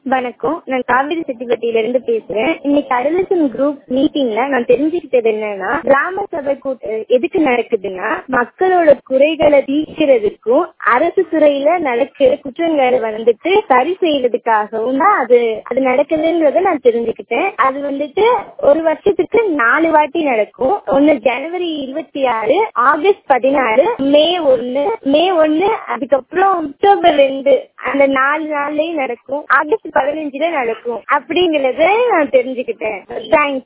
வணக்கம் நான் காவிரி செட்டிப்பட்டியில இருந்து பேசுறேன் இன்னைக்கு அடலசன் குரூப் மீட்டிங்ல நான் தெரிஞ்சுக்கிட்டது என்னன்னா கிராம சபை கூட்டம் எதுக்கு நடக்குதுன்னா மக்களோட குறைகளை தீர்க்கிறதுக்கும் அரசு துறையில நடக்கிற குற்றங்களை வந்துட்டு சரி செய்யறதுக்காகவும் தான் அது அது நடக்குதுன்றத நான் தெரிஞ்சுக்கிட்டேன் அது வந்துட்டு ஒரு வருஷத்துக்கு நாலு வாட்டி நடக்கும் ஒன்னு ஜனவரி இருபத்தி ஆறு ஆகஸ்ட் பதினாறு மே ஒன்னு மே ஒன்னு அதுக்கப்புறம் அக்டோபர் ரெண்டு அந்த நாலு நாள்லயும் நடக்கும் ஆகஸ்ட் பதினஞ்சுல நடக்கும் அப்படிங்கறத நான் தெரிஞ்சுக்கிட்டேன் தேங்க்ஸ்